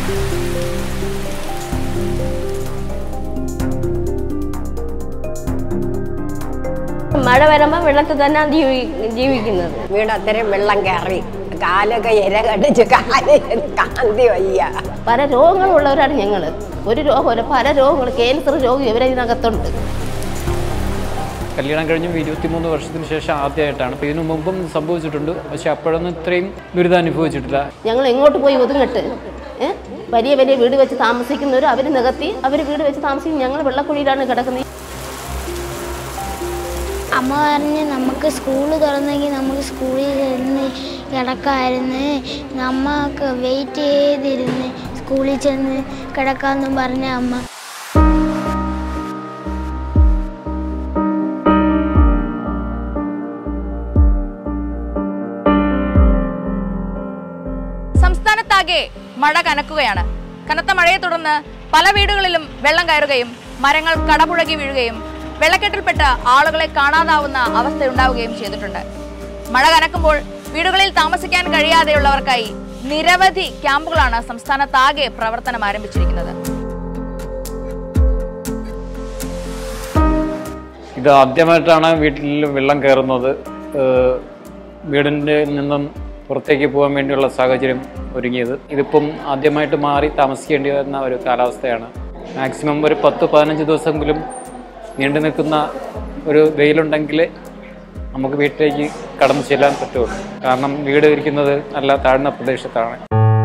മഴ വരുമ്പോൾ വെള്ളത്തിൽ തന്നെ ജീവി ജീവിക്കുന്നത് വീട് അത്രയും വെള്ളം കയറി കാലൊക്കെ ഇര കടിച്ച് കാല് കാന്തി വയ്യ പല രോഗങ്ങളുള്ളവരാണ് ഞങ്ങൾ ഒരു രോഗമല്ല പല രോഗങ്ങൾ ക്യാൻസർ രോഗം ഇവരെ ഇതിനകത്തുണ്ട് കല്യാണം കഴിഞ്ഞും ഇരുപത്തിമൂന്ന് വർഷത്തിന് ശേഷം ആദ്യമായിട്ടാണ് അപ്പോൾ ഇതിനു മുമ്പും സംഭവിച്ചിട്ടുണ്ട് പക്ഷെ അപ്പോഴൊന്നും ഇത്രയും ദുരിതം അനുഭവിച്ചിട്ടില്ല ഞങ്ങൾ എങ്ങോട്ട് പോയി ഒതുങ്ങട്ട് ഏ? വലിയ വലിയ വീട് വെച്ച് താമസിക്കുന്നവർ അവർ നികത്തി അവർ വീട് വെച്ച് താമസിക്കും ഞങ്ങൾ വെള്ളക്കുഴിയിലാണ് കിടക്കുന്നത് അമ്മ പറഞ്ഞ് നമുക്ക് സ്കൂൾ തുറന്നെങ്കിൽ നമുക്ക് സ്കൂളിൽ ചെന്ന് കിടക്കാമായിരുന്നു നമ്മൾക്ക് വെയിറ്റ് ചെയ്തിരുന്ന് സ്കൂളിൽ ചെന്ന് കിടക്കാമെന്നും പറഞ്ഞ അമ്മ സംസ്ഥാനത്താകെ മഴ കനക്കുകയാണ് കനത്ത മഴയെ തുടർന്ന് പല വീടുകളിലും വെള്ളം കയറുകയും മരങ്ങൾ കടപുഴകി വീഴുകയും വെള്ളക്കെട്ടിൽപ്പെട്ട ആളുകളെ കാണാതാവുന്ന അവസ്ഥയുണ്ടാവുകയും ചെയ്തിട്ടുണ്ട് മഴ കനക്കുമ്പോൾ വീടുകളിൽ താമസിക്കാൻ കഴിയാതെയുള്ളവർക്കായി നിരവധി ക്യാമ്പുകളാണ് സംസ്ഥാനത്താകെ പ്രവർത്തനം ആരംഭിച്ചിരിക്കുന്നത് ഇത് ആദ്യമായിട്ടാണ് വീട്ടിൽ വെള്ളം കയറുന്നത് ഏഹ് വീടിൻ്റെ നിന്നും പുറത്തേക്ക് പോകാൻ വേണ്ടിയുള്ള സാഹചര്യം ഒരുങ്ങിയത് ഇതിപ്പം ആദ്യമായിട്ട് മാറി താമസിക്കേണ്ടി വരുന്ന ഒരു കാലാവസ്ഥയാണ് മാക്സിമം ഒരു പത്ത് പതിനഞ്ച് ദിവസമെങ്കിലും നീണ്ടു നിൽക്കുന്ന ഒരു വെയിലുണ്ടെങ്കിൽ നമുക്ക് വീട്ടിലേക്ക് കടന്നു ചെല്ലാൻ പറ്റുള്ളൂ കാരണം വീട് ഇരിക്കുന്നത് നല്ല താഴ്ന്ന പ്രദേശത്താണ്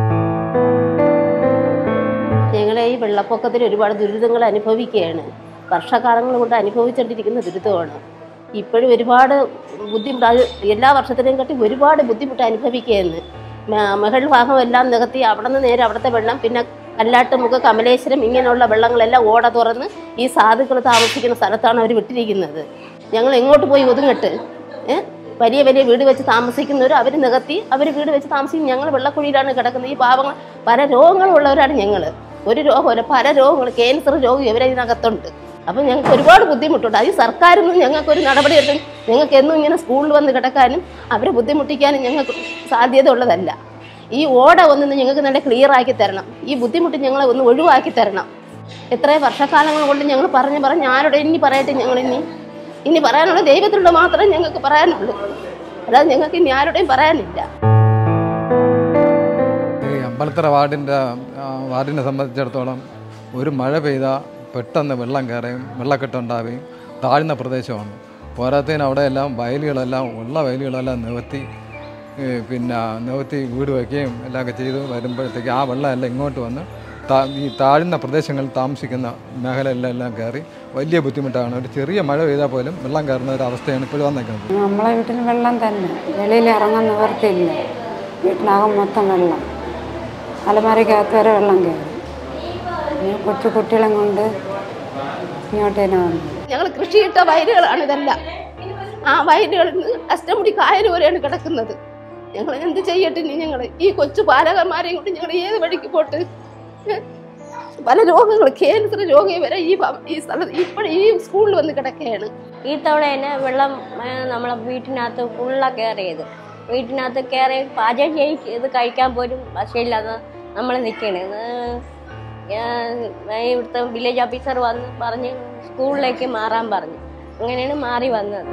ഞങ്ങളെ ഈ വെള്ളപ്പൊക്കത്തിൽ ഒരുപാട് ദുരിതങ്ങൾ അനുഭവിക്കുകയാണ് വർഷകാലങ്ങൾ കൊണ്ട് അനുഭവിച്ചുകൊണ്ടിരിക്കുന്ന ദുരിതമാണ് ഇപ്പോഴും ഒരുപാട് ബുദ്ധിമുട്ട് അത് എല്ലാ വർഷത്തിനെയും കാട്ടി ഒരുപാട് ബുദ്ധിമുട്ട് അനുഭവിക്കുകയാണ് മ- മകൾ ഭാഗം എല്ലാം നികത്തി അവിടെ നിന്ന് നേരെ അവിടുത്തെ വെള്ളം പിന്നെ കല്ലാട്ടുമുഖ കമലേശ്വരം ഇങ്ങനെയുള്ള വെള്ളങ്ങളെല്ലാം ഓട തുറന്ന് ഈ സാധുക്കൾ താമസിക്കുന്ന സ്ഥലത്താണ് അവർ വിട്ടിരിക്കുന്നത് ഞങ്ങൾ എങ്ങോട്ട് പോയി ഒതുങ്ങട്ട് ഏഹ് വലിയ വലിയ വീട് വെച്ച് താമസിക്കുന്നവർ അവർ നികത്തി അവർ വീട് വെച്ച് താമസിക്കും ഞങ്ങൾ വെള്ളക്കുഴിയിലാണ് കിടക്കുന്നത് ഈ പാവങ്ങൾ പല രോഗങ്ങളുള്ളവരാണ് ഞങ്ങൾ ഒരു രോഗമല്ല പല രോഗങ്ങൾ ക്യാൻസർ രോഗം ഇവരെ ഇതിനകത്തുണ്ട് അപ്പം ഞങ്ങൾക്ക് ഒരുപാട് ബുദ്ധിമുട്ടുണ്ട് അത് ഈ സർക്കാരിൽ നിന്ന് ഞങ്ങൾക്ക് ഒരു നടപടി എടുക്കും ഞങ്ങൾക്ക് എന്നും ഇങ്ങനെ സ്കൂളിൽ വന്ന് കിടക്കാനും അവരെ ബുദ്ധിമുട്ടിക്കാനും ഞങ്ങൾക്ക് സാധ്യത ഉള്ളതല്ല ഈ ഓട ഒന്ന് ഞങ്ങൾക്ക് നല്ല ക്ലിയർ ആക്കി തരണം ഈ ബുദ്ധിമുട്ട് ഞങ്ങളെ ഒന്ന് ഒഴിവാക്കി തരണം എത്രയോ വർഷക്കാലങ്ങൾ കൊണ്ട് ഞങ്ങൾ പറഞ്ഞ് പറഞ്ഞ് ആരുടെ ഇനി പറയട്ടെ ഞങ്ങൾ ഇനി ഇനി പറയാനുള്ള ദൈവത്തിലുള്ള മാത്രമേ ഞങ്ങൾക്ക് പറയാനുള്ളൂ അല്ലാതെ ഞങ്ങൾക്ക് ഇനി ആരുടെയും പറയാനില്ല ഈ അമ്പലത്തറ വാർഡിൻ്റെ ആ, വാർഡിനെ സംബന്ധിച്ചിടത്തോളം ഒരു മഴ പെയ്താൽ പെട്ടെന്ന് വെള്ളം കയറുകയും വെള്ളക്കെട്ടുണ്ടാവുകയും താഴ്ന്ന പ്രദേശമാണ് പോരാത്തതിന് അവിടെയെല്ലാം വയലുകളെല്ലാം ഉള്ള വയലുകളെല്ലാം നികത്തി ഏ, പിന്നെ നികത്തി വീട് വയ്ക്കുകയും എല്ലാം ഒക്കെ ചെയ്ത് വരുമ്പോഴത്തേക്ക് ആ വെള്ളമെല്ലാം ഇങ്ങോട്ട് വന്ന് താ ഈ താഴ്ന്ന പ്രദേശങ്ങളിൽ താമസിക്കുന്ന മേഖലയിലെല്ലാം കയറി വലിയ ബുദ്ധിമുട്ടാണ് ഒരു ചെറിയ മഴ പെയ്താൽ പോലും വെള്ളം കയറുന്ന ഒരു അവസ്ഥയാണ് ഇപ്പോഴും വന്നേക്കുന്നത് നമ്മളെ വീട്ടിൽ വെള്ളം തന്നെ വെളിയിൽ ഇറങ്ങാൻ നിവർത്തിയില്ല വീട്ടിനകം മൊത്തം വെള്ളം അലമാരയ്ക്കകത്ത് വരെ വെള്ളം കയറി പിന്നെ കൊച്ചു കുട്ടികളെ കൊണ്ട് ഇങ്ങോട്ട് തന്നെ വന്നു ഞങ്ങൾ കൃഷിയിട്ട വയലുകളാണ് ഇതെല്ലാം ആ വയലുകളിൽ നിന്ന് അഷ്ടമുടി കായൽ പോലെയാണ് കിടക്കുന്നത് ഞങ്ങൾ എന്ത് ചെയ്യട്ടെ ഇനി ഞങ്ങൾ ഈ കൊച്ചു പാലകന്മാരെയും കൊണ്ട് ഞങ്ങൾ ഏത് വഴിക്ക് പോട്ട് പല രോഗങ്ങൾ ക്യാൻസർ രോഗം വരെ ഈ ഭ- ഈ സ്ഥലത്ത് ഇപ്പോഴും ഈ സ്കൂളിൽ വന്ന് കിടക്കുകയാണ് ഈ തവണ തന്നെ വെള്ളം ആ, നമ്മളെ വീട്ടിനകത്ത് ഫുള്ളാ കയറിയത് വീട്ടിനകത്ത് കയറി പാചകം ചെയ്ത് കഴിക്കാൻ പോലും വശയില്ലാതെ നമ്മൾ നിൽക്കണേ ഇവിടുത്തെ വില്ലേജ് ഓഫീസർ വന്ന് പറഞ്ഞ് സ്കൂളിലേക്ക് മാറാൻ പറഞ്ഞു അങ്ങനെയാണ് മാറി വന്നത്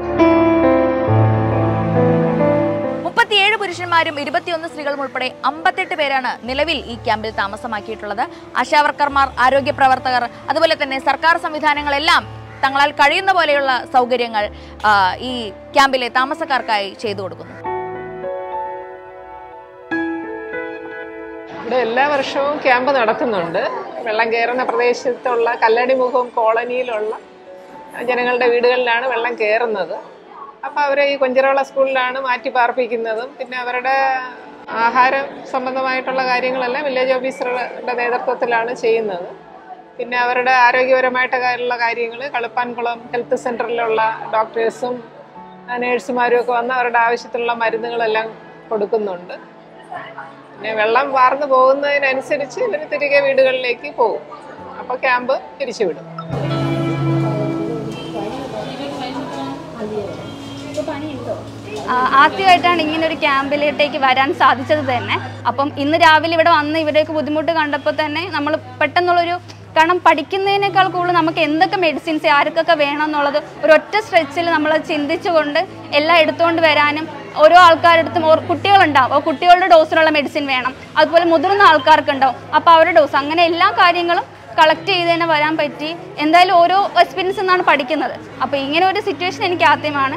മുപ്പത്തിയേഴ് പുരുഷന്മാരും ഇരുപത്തിയൊന്ന് സ്ത്രീകളും ഉൾപ്പെടെ അമ്പത്തെട്ട് പേരാണ് നിലവിൽ ഈ ക്യാമ്പിൽ താമസമാക്കിയിട്ടുള്ളത് ആശാവർക്കർമാർ ആരോഗ്യ പ്രവർത്തകർ അതുപോലെ തന്നെ സർക്കാർ സംവിധാനങ്ങളെല്ലാം തങ്ങളാൽ കഴിയുന്ന പോലെയുള്ള സൗകര്യങ്ങൾ ആ, ഈ ക്യാമ്പിലെ താമസക്കാർക്കായി ചെയ്തു കൊടുക്കുന്നു ഇവിടെ എല്ലാ വർഷവും ക്യാമ്പ് നടക്കുന്നുണ്ട് വെള്ളം കയറുന്ന പ്രദേശത്തുള്ള കല്ലടിമുഖം കോളനിയിലുള്ള ജനങ്ങളുടെ വീടുകളിലാണ് വെള്ളം കയറുന്നത് അപ്പോൾ അവരെ ഈ കൊഞ്ചിറോള സ്കൂളിലാണ് മാറ്റി പാർപ്പിക്കുന്നതും പിന്നെ അവരുടെ ആഹാരം സംബന്ധമായിട്ടുള്ള കാര്യങ്ങളെല്ലാം വില്ലേജ് ഓഫീസറുടെ നേതൃത്വത്തിലാണ് ചെയ്യുന്നത് പിന്നെ അവരുടെ ആരോഗ്യപരമായിട്ടുള്ള കാര്യങ്ങൾ കളുപ്പാൻകുളം ഹെൽത്ത് സെൻറ്ററിലുള്ള ഡോക്ടേഴ്സും നേഴ്സുമാരും ഒക്കെ വന്ന് അവരുടെ ആവശ്യത്തിലുള്ള മരുന്നുകളെല്ലാം കൊടുക്കുന്നുണ്ട് പിന്നെ വെള്ളം വാർന്നു പോകുന്നതിനനുസരിച്ച് ഇവർ തിരികെ വീടുകളിലേക്ക് പോകും അപ്പോൾ ക്യാമ്പ് പിരിച്ചുവിടും ആ, ആദ്യമായിട്ടാണ് ഇങ്ങനെ ഒരു ക്യാമ്പിലോട്ടേക്ക് വരാൻ സാധിച്ചത് തന്നെ അപ്പം ഇന്ന് രാവിലെ ഇവിടെ വന്ന് ഇവരുടെയൊക്കെ ബുദ്ധിമുട്ട് കണ്ടപ്പോൾ തന്നെ നമ്മൾ പെട്ടെന്നുള്ളൊരു കാരണം പഠിക്കുന്നതിനേക്കാൾ കൂടുതൽ നമുക്ക് എന്തൊക്കെ മെഡിസിൻസ് ആർക്കൊക്കെ വേണം എന്നുള്ളത് ഒരൊറ്റ സ്ട്രെച്ചിൽ നമ്മൾ ചിന്തിച്ചുകൊണ്ട് എല്ലാം എടുത്തുകൊണ്ട് വരാനും ഓരോ ആൾക്കാരടുത്തും ഓർ കുട്ടികളുണ്ടാവും ഓ കുട്ടികളുടെ ഡോസിനുള്ള മെഡിസിൻ വേണം അതുപോലെ മുതിർന്ന ആൾക്കാർക്കുണ്ടാവും അപ്പോൾ അവരുടെ ഡോസ് അങ്ങനെ എല്ലാ കാര്യങ്ങളും കളക്ട് ചെയ്ത് തന്നെ വരാൻ പറ്റി എന്തായാലും ഓരോ എക്സ്പീരിയൻസ് എന്നാണ് പഠിക്കുന്നത് അപ്പോൾ ഇങ്ങനെ ഒരു സിറ്റുവേഷൻ എനിക്ക് ആദ്യമാണ്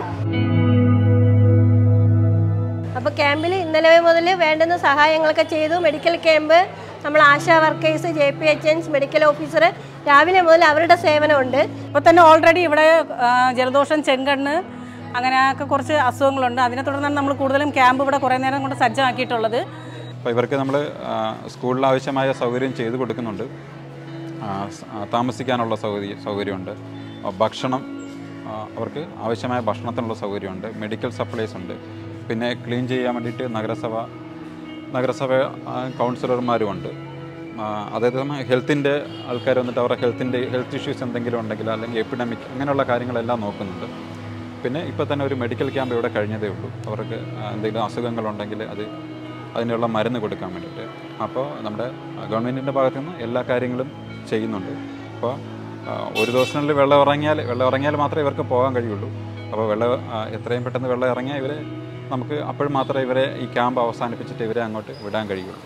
അപ്പോൾ ക്യാമ്പിൽ ഇന്നലെ മുതൽ വേണ്ടുന്ന സഹായങ്ങളൊക്കെ ചെയ്തു മെഡിക്കൽ ക്യാമ്പ് നമ്മൾ Asha workers J P H Ns medical officer രാവിലെ മുതൽ അവരുടെ സേവനമുണ്ട് ഇപ്പോൾ തന്നെ ഓൾറെഡി ഇവിടെ ആ, ജലദോഷം ചെങ്കണ്ണ് അങ്ങനെയൊക്കെ കുറച്ച് അസുഖങ്ങളുണ്ട് അതിനെ തുടർന്നാണ് നമ്മൾ കൂടുതലും ക്യാമ്പ് ഇവിടെ കുറേ നേരം കൊണ്ട് സജ്ജമാക്കിയിട്ടുള്ളത് അപ്പോൾ ഇവർക്ക് നമ്മൾ സ്കൂളിൽ ആവശ്യമായ സൗകര്യം ചെയ്തു കൊടുക്കുന്നുണ്ട് ആ, സ- ആ, താമസിക്കാനുള്ള സൗകര്യം സൗകര്യമുണ്ട് ആ, ഭക്ഷണം ആ, അവർക്ക് ആവശ്യമായ ഭക്ഷണത്തിനുള്ള സൗകര്യമുണ്ട് മെഡിക്കൽ സപ്ലൈസ് ഉണ്ട് പിന്നെ ക്ലീൻ ചെയ്യാൻ വേണ്ടിയിട്ട് നഗരസഭ നഗരസഭ ആ, കൗൺസിലർമാരും ഉണ്ട് ആ, അതായത് ഹെൽത്തിൻ്റെ ആൾക്കാർ വന്നിട്ട് അവരുടെ ഹെൽത്തിൻ്റെ ഹെൽത്ത് ഇഷ്യൂസ് എന്തെങ്കിലും ഉണ്ടെങ്കിൽ അല്ലെങ്കിൽ എപ്പിഡമിക് അങ്ങനെയുള്ള കാര്യങ്ങളെല്ലാം നോക്കുന്നുണ്ട് പിന്നെ ഇപ്പോൾ തന്നെ ഒരു മെഡിക്കൽ ക്യാമ്പ് ഇവിടെ കഴിഞ്ഞതേ ഉള്ളൂ അവർക്ക് ആ, എന്തെങ്കിലും അസുഖങ്ങളുണ്ടെങ്കിൽ അത് അതിനുള്ള മരുന്ന് കൊടുക്കാൻ വേണ്ടിയിട്ട് അപ്പോൾ നമ്മുടെ ഗവൺമെൻറ്റിൻ്റെ ഭാഗത്തു നിന്ന് എല്ലാ കാര്യങ്ങളും ചെയ്യുന്നുണ്ട് അപ്പോൾ ആ, ഒരു ദിവസത്തിനുള്ളിൽ വെള്ളം ഇറങ്ങിയാൽ വെള്ളം ഇറങ്ങിയാൽ മാത്രമേ ഇവർക്ക് പോകാൻ കഴിയുള്ളൂ അപ്പോൾ വെള്ളം ആ, എത്രയും പെട്ടെന്ന് വെള്ളം ഇറങ്ങിയാൽ ഇവരെ നമുക്ക് അപ്പോൾ മാത്രമേ ഇവരെ ഈ ക്യാമ്പ് അവസാനിപ്പിച്ചിട്ട് ഇവരെ അങ്ങോട്ട് വിടാൻ കഴിയുള്ളൂ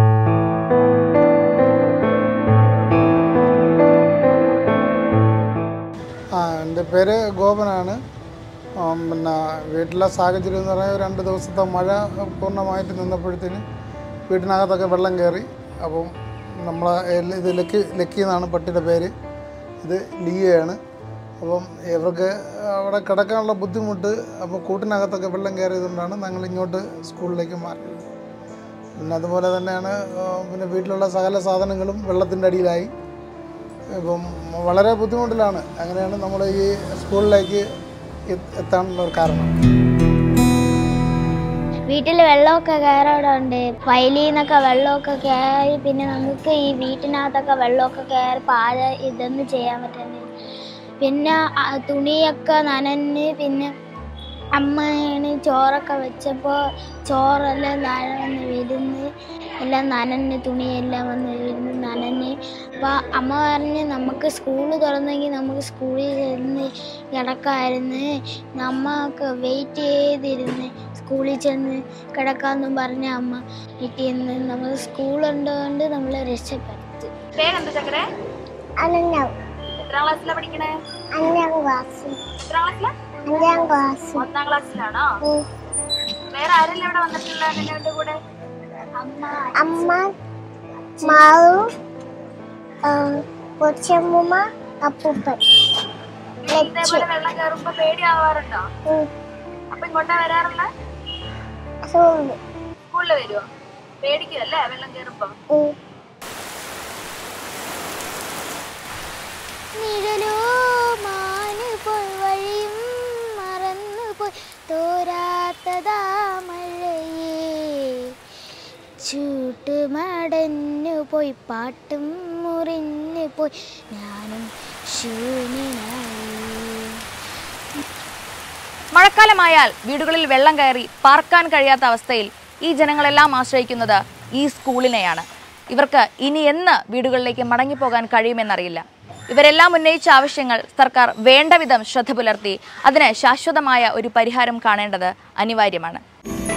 ആ എൻ്റെ പേര് ഗോപനാണ് ആം, പിന്നെ വീട്ടിലെ സാഹചര്യം എന്ന് പറഞ്ഞാൽ രണ്ട് ദിവസത്തെ മഴ പൂർണ്ണമായിട്ട് നിന്നപ്പോഴത്തേന് വീട്ടിനകത്തൊക്കെ വെള്ളം കയറി അപ്പം നമ്മളെ എല്ല- ഇത് ലക്കി ലക്കി എന്നാണ് പട്ടിയുടെ പേര് ഇത് ലിയയാണ് അപ്പം ഇവർക്ക് അവിടെ കിടക്കാനുള്ള ബുദ്ധിമുട്ട് അപ്പോൾ കൂട്ടിനകത്തൊക്കെ വെള്ളം കയറിയതുകൊണ്ടാണ് ഞങ്ങൾ ഇങ്ങോട്ട് സ്കൂളിലേക്ക് മാറിയത് പിന്നെ അതുപോലെ തന്നെയാണ് ആ, പിന്നെ വീട്ടിലുള്ള സകല സാധനങ്ങളും വെള്ളത്തിൻ്റെ അടിയിലായി ഇപ്പം വളരെ ബുദ്ധിമുട്ടിലാണ് അങ്ങനെയാണ് നമ്മൾ ഈ സ്കൂളിലേക്ക് എത്ത് എത്താനുള്ള ഒരു കാരണം വീട്ടിൽ വെള്ളമൊക്കെ കയറാറുണ്ട് വയലിൽ നിന്നൊക്കെ വെള്ളമൊക്കെ കയറി പിന്നെ നമുക്ക് ഈ വീട്ടിനകത്തൊക്കെ വെള്ളമൊക്കെ കയറി പാച ഇതൊന്നും ചെയ്യാൻ പറ്റുന്നില്ല പിന്നെ ആ തുണിയൊക്കെ നനഞ്ഞ് പിന്നെ അമ്മയാണ് ചോറൊക്കെ വെച്ചപ്പോൾ ചോറെല്ലാം നനഞ്ഞ് വിരുന്ന് എല്ലാം നനഞ്ഞ് തുണിയെല്ലാം വന്ന് വിരുന്ന് നനഞ്ഞ് അപ്പോൾ അമ്മ പറഞ്ഞ് നമുക്ക് സ്കൂൾ തുറന്നെങ്കിൽ നമുക്ക് സ്കൂളിൽ ചെന്ന് കിടക്കാമായിരുന്നു നമ്മൾക്ക് വെയിറ്റ് ചെയ്തിരുന്ന് സ്കൂളിൽ ചെന്ന് കിടക്കാമെന്നും പറഞ്ഞ അമ്മ വീട്ടിൽ നിന്ന് നമ്മൾ സ്കൂളുണ്ടോണ്ട് നമ്മൾ രക്ഷപ്പെട്ടു പേരെന്താ ചക്കരെ അനങ്ങാം എത്രാം ക്ലാസ്സിലാ പഠിക്കണേ അഞ്ചാം ക്ലാസ് എത്രാം ക്ലാസ്സിലാ അഞ്ചാം ക്ലാസ് ഒന്നാം ക്ലാസ്സിലാണോ വേറെ ആരെല്ലാം ഇവിടെ വന്നിട്ടുള്ള നിങ്ങളുടെ കൂടെ അമ്മ മാളു കൊച്ചമ്മ അപ്പൂപ്പൻ ഇതേപോലെ വെള്ളം കയറുമ്പോ പേടിയാവാറുണ്ടോ അപ്പൊ ഇങ്ങോട്ടാ വരാറുള്ള സ്കൂളിൽ വരുവോ പേടിക്കും അല്ലേ വെള്ളം കയറുമ്പോ നിഴലോ മാന് പോയി വഴിയും മറന്നു പോയി തോരാത്തതാ മഴയേ ചൂട്ടുമടഞ്ഞു പോയി പാട്ടും മുറിഞ്ഞു പോയി ഞാനും ശൂന്യനായി മഴക്കാലമായാൽ വീടുകളിൽ വെള്ളം കയറി പാർക്കാൻ കഴിയാത്ത അവസ്ഥയിൽ ഈ ജനങ്ങളെല്ലാം ആശ്രയിക്കുന്നത് ഈ സ്കൂളിനെയാണ് ഇവർക്ക് ഇനി എന്ന് വീടുകളിലേക്ക് മടങ്ങിപ്പോകാൻ കഴിയുമെന്നറിയില്ല ഇവരെല്ലാം ഉന്നയിച്ച ആവശ്യങ്ങൾ സർക്കാർ വേണ്ട വിധം ശ്രദ്ധ പുലർത്തി അതിന് ശാശ്വതമായ ഒരു പരിഹാരം കാണേണ്ടത് അനിവാര്യമാണ്